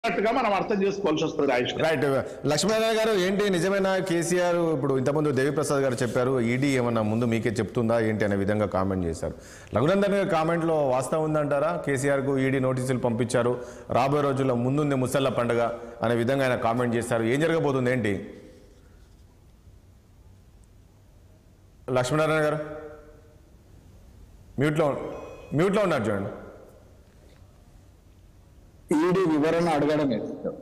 అన్నట్టుగా మనం అర్థం చేసుకోవాల్సి వస్తుంది రాజేష్ గారు. రైట్ లక్ష్మీనారాయణ గారు ఏంటి నిజమైన కేసీఆర్ ఇప్పుడు ఇంతకుముందు దేవిప్రసాద్ గారు చెప్పారు ఈడీ ఏమన్నా ముందు మీకే చెప్తుందా ఏంటి అనే విధంగా కామెంట్ చేశారు రఘునందన్ గారి కామెంట్లో వాస్తవం ఉందంటారా కేసీఆర్కు ఈడీ నోటీసులు పంపించారు రాబోయే రోజుల్లో ముందుంది ముసళ్ళ పండుగ అనే విధంగా ఆయన కామెంట్ చేశారు ఏం జరగబోతుంది ఏంటి లక్ష్మీనారాయణ గారు మ్యూట్లో మ్యూట్లో ఉన్నారు చూడండి ఈడీ వివరణ అడగడమే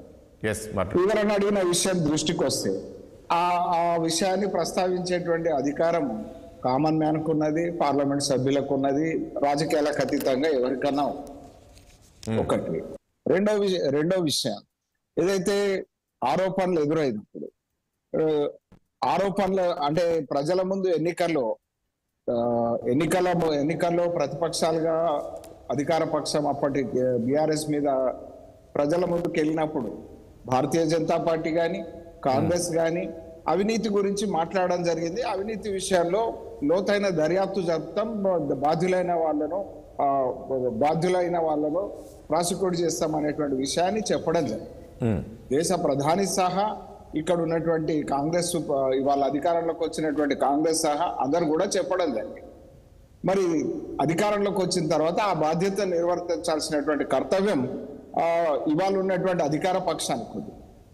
ఎస్ మాట్లాడు వివరణ అడిగిన విషయం దృష్టికి వస్తే ఆ ఆ విషయాన్ని ప్రస్తావించేటువంటి అధికారం కామన్ మ్యాన్కు ఉన్నది పార్లమెంట్ సభ్యులకు ఉన్నది రాజకీయాలకు అతీతంగా ఎవరికన్నా ఉంది. ఒకటి రెండో విషయం రెండో విషయం ఏదైతే ఆరోపణలు ఎదురైనప్పుడు ఆ, ఆరోపణలు అంటే ప్రజల ముందు ఎన్నికల్లో ఆ, ఎన్నికల ఎన్నికల్లో ప్రతిపక్షాలుగా అధికార పక్షం అప్పటి బీఆర్ఎస్ మీద ప్రజల ముందుకు వెళ్ళినప్పుడు భారతీయ జనతా పార్టీ కానీ కాంగ్రెస్ కానీ అవినీతి గురించి మాట్లాడడం జరిగింది అవినీతి విషయాల్లో లోతైన దర్యాప్తు జరుపుతాం బాధ్యులైన వాళ్ళను ఆ, బాధ్యులైన వాళ్ళను ప్రాసిక్యూట్ చేస్తాం అనేటువంటి విషయాన్ని చెప్పడం జరిగింది ఉమ్. దేశ ప్రధాని సహా ఇక్కడ ఉన్నటువంటి కాంగ్రెస్ ఆ, ఇవాళ అధికారంలోకి వచ్చినటువంటి కాంగ్రెస్ సహా అందరు కూడా చెప్పడం జరిగింది మరి అధికారంలోకి వచ్చిన తర్వాత ఆ బాధ్యత నిర్వర్తించాల్సినటువంటి కర్తవ్యం ఆ, ఇవాళ ఉన్నటువంటి అధికార పక్షానికి ఉంది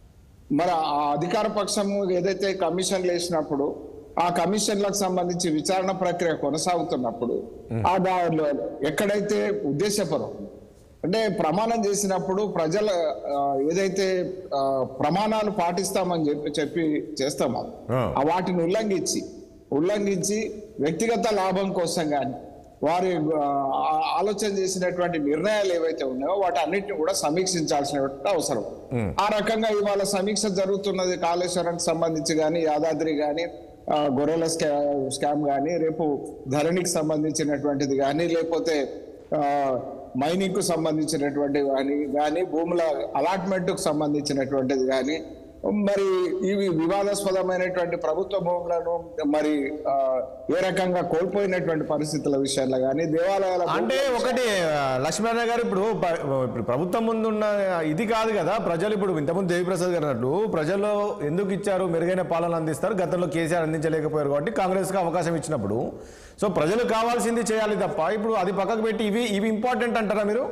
మరి ఆ అధికార పక్షం ఏదైతే కమిషన్లు వేసినప్పుడు ఆ కమిషన్లకు సంబంధించి విచారణ ప్రక్రియ కొనసాగుతున్నప్పుడు ఆ దానిలో ఎక్కడైతే ఉద్దేశపరం అంటే ప్రమాణం చేసినప్పుడు ప్రజల ఆ, ఏదైతే ఆ, ప్రమాణాలు పాటిస్తామని చెప్పి చెప్పి చేస్తామో ఆ. ఆ వాటిని ఉల్లంఘించి ఉల్లంఘించి వ్యక్తిగత లాభం కోసం కానీ వారి ఆ, ఆ- ఆలోచన చేసినటువంటి నిర్ణయాలు ఏవైతే ఉన్నాయో వాటి అన్నిటిని కూడా సమీక్షించాల్సినటువంటి అవసరం ఆ రకంగా ఇవాళ సమీక్ష జరుగుతున్నది కాళేశ్వరానికి సంబంధించి కానీ యాదాద్రి కానీ గొర్రెల స్కా స్కామ్ కానీ రేపు ధరణికి సంబంధించినటువంటిది కానీ లేకపోతే మైనింగ్ కు సంబంధించినటువంటి కానీ కానీ భూముల అలాట్మెంట్ కు సంబంధించినటువంటిది కానీ మరి ఇవి వివాదాస్పదమైనటువంటి ప్రభుత్వ భూములను మరి ఆ, ఏ రకంగా కోల్పోయినటువంటి పరిస్థితుల విషయాల్లో కానీ దేవాలయాల అంటే ఒకటి ఆ, లక్ష్మీనారాయణ గారు ఇప్పుడు ప- ఇప్పుడు ప్రభుత్వం ముందు ఉన్న ఇది కాదు కదా ప్రజలు ఇప్పుడు ఇంతకుముందు దేవిప్రసాద్ గారు అన్నట్లు ప్రజలు ఎందుకు ఇచ్చారు మెరుగైన పాలన అందిస్తారు గతంలో కేసీఆర్ అందించలేకపోయారు కాబట్టి కాంగ్రెస్కి అవకాశం ఇచ్చినప్పుడు సో ప్రజలు కావాల్సింది చేయాలి తప్ప ఇప్పుడు అది పక్కకు పెట్టి ఇవి ఇవి ఇంపార్టెంట్ అంటారా మీరు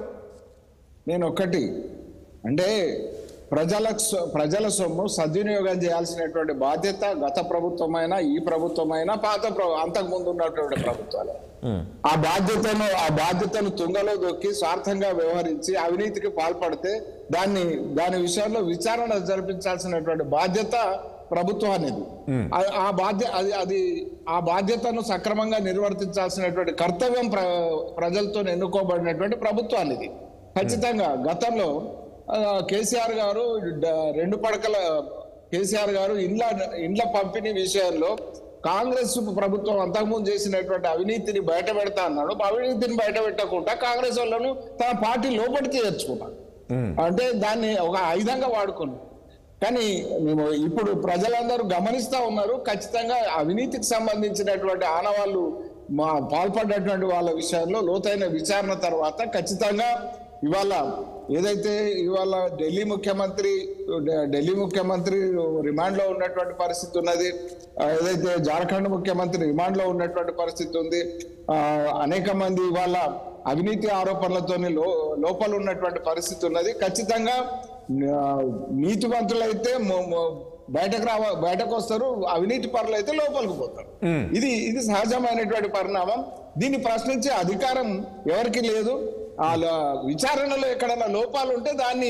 నేను ఒక్కటి అంటే ప్రజల సొ- ప్రజల సొమ్ము సద్వినియోగం చేయాల్సినటువంటి బాధ్యత గత ప్రభుత్వమైనా ఈ ప్రభుత్వమైనా పాత ప్రభు అంతకు ముందు ఉన్నటువంటి ప్రభుత్వాలు ఆ బాధ్యతను ఆ బాధ్యతను తుంగలో దొక్కి స్వార్థంగా వ్యవహరించి అవినీతికి పాల్పడితే దాన్ని దాని విషయంలో విచారణ జరిపించాల్సినటువంటి బాధ్యత ప్రభుత్వానిది ఆ- ఆ బాధ్య అది అది ఆ బాధ్యతను సక్రమంగా నిర్వర్తించాల్సినటువంటి కర్తవ్యం ప్ర ప్రజలతో ఎన్నుకోబడినటువంటి ప్రభుత్వానిది ఖచ్చితంగా గతంలో ఆ, కేసీఆర్ గారు డ- రెండు పడకల కేసీఆర్ గారు ఇండ్ల ఇండ్ల పంపిణీ విషయంలో కాంగ్రెస్ ప్రభుత్వం అంతకుముందు చేసినటువంటి అవినీతిని బయట పెడతా అన్నాడు అవినీతిని బయట పెట్టకుండా కాంగ్రెస్ వాళ్ళను తన పార్టీ లోపలికి చేర్చుకున్నాడు అంటే దాన్ని ఒక ఆయుధంగా వాడుకున్నాడు కానీ మేము ఇప్పుడు ప్రజలందరూ గమనిస్తా ఉన్నారు ఖచ్చితంగా అవినీతికి సంబంధించినటువంటి ఆనవాళ్ళు మా పాల్పడ్డటువంటి వాళ్ళ విషయంలో లోతైన విచారణ తర్వాత ఖచ్చితంగా ఇవాళ ఏదైతే ఇవాళ ఢిల్లీ ముఖ్యమంత్రి ఢ- ఢిల్లీ ముఖ్యమంత్రి రిమాండ్ లో ఉన్నటువంటి పరిస్థితి ఉన్నది ఆ, ఏదైతే జార్ఖండ్ ముఖ్యమంత్రి రిమాండ్ లో ఉన్నటువంటి పరిస్థితి ఉంది ఆ, అనేక మంది ఇవాళ అవినీతి ఆరోపణలతోని లో లోపల ఉన్నటువంటి పరిస్థితి ఉన్నది ఖచ్చితంగా ఆ, నీతివంతులైతే మొ- మొ- బయటకు రావ బయటకు వస్తారు అవినీతి పరులు అయితే లోపలికి పోతారు ఇది ఇది సహజమైనటువంటి పరిణామం దీన్ని ప్రశ్నించే అధికారం ఎవరికి లేదు ఆ ల- విచారణలో ఎక్కడైనా లోపాలు ఉంటే దాన్ని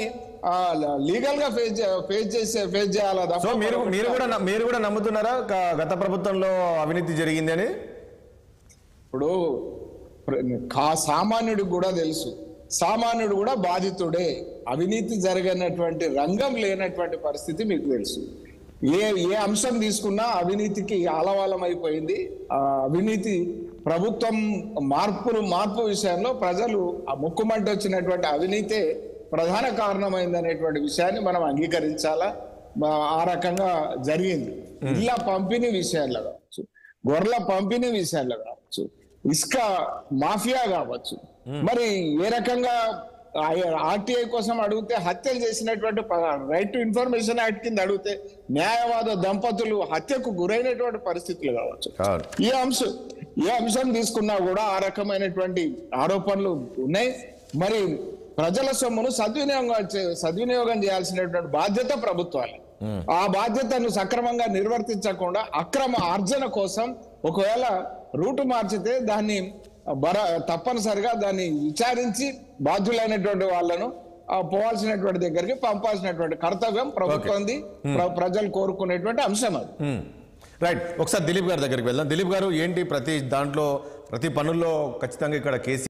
లీగల్ గా ఫేస్ ఫేస్ చేసే ఫేస్ చేయాలా సో తప్ప మీరు మీరు కూడా న- మీరు కూడా నమ్ముతున్నారా క- గత ప్రభుత్వంలో అవినీతి జరిగింది అని ఇప్పుడు ప్ర- కా సామాన్యుడికి కూడా తెలుసు సామాన్యుడు కూడా బాధితుడే అవినీతి జరిగినటువంటి రంగం లేనటువంటి పరిస్థితి మీకు తెలుసు ఏ ఏ అంశం తీసుకున్నా అవినీతికి ఆలవాలం అయిపోయింది ఆ అవినీతి ప్రభుత్వం మార్పులు మార్పు విషయంలో ప్రజలు ఆ ముక్కుమంట వచ్చినటువంటి అవినీతే ప్రధాన కారణమైంది అనేటువంటి విషయాన్ని మనం అంగీకరించాలా మా- ఆ రకంగా జరిగింది ఇళ్ళ పంపిణీ విషయాల్లో కావచ్చు గొర్రెల పంపిణీ విషయాల్లో కావచ్చు ఇసుక మాఫియా కావచ్చు మరి ఏ రకంగా ఆర్టీఐ కోసం అడిగితే హత్యలు చేసినటువంటి రైట్ టు ఇన్ఫర్మేషన్ యాక్ట్ కింద అడిగితే న్యాయవాద దంపతులు హత్యకు గురైనటువంటి పరిస్థితులు కావచ్చు అవును. ఈ అంశం ఈ అంశం తీసుకున్నా కూడా ఆ రకమైనటువంటి ఆరోపణలు ఉన్నాయి మరి ప్రజల సొమ్మును సద్వినియోగం చే- సద్వినియోగం చేయాల్సినటువంటి బాధ్యత ప్రభుత్వాలు ఆ బాధ్యతను సక్రమంగా నిర్వర్తించకుండా అక్రమ ఆర్జన కోసం ఒకవేళ రూటు మార్చితే దాన్ని బర తప్పనిసరిగా దాన్ని విచారించి బాధ్యులైనటువంటి వాళ్ళను ఆ పోవాల్సినటువంటి దగ్గరికి పంపాల్సినటువంటి కర్తవ్యం ప్రభుత్వంది ప్ర- ప్రజలు కోరుకునేటువంటి అంశం అది మ్మ్. రైట్ ఒకసారి దిలీప్ గారి దగ్గరికి వెళ్దాం దిలీప్ గారు ఏంటి ప్రతి దాంట్లో ప్రతి పనుల్లో ఖచ్చితంగా ఇక్కడ కేసీ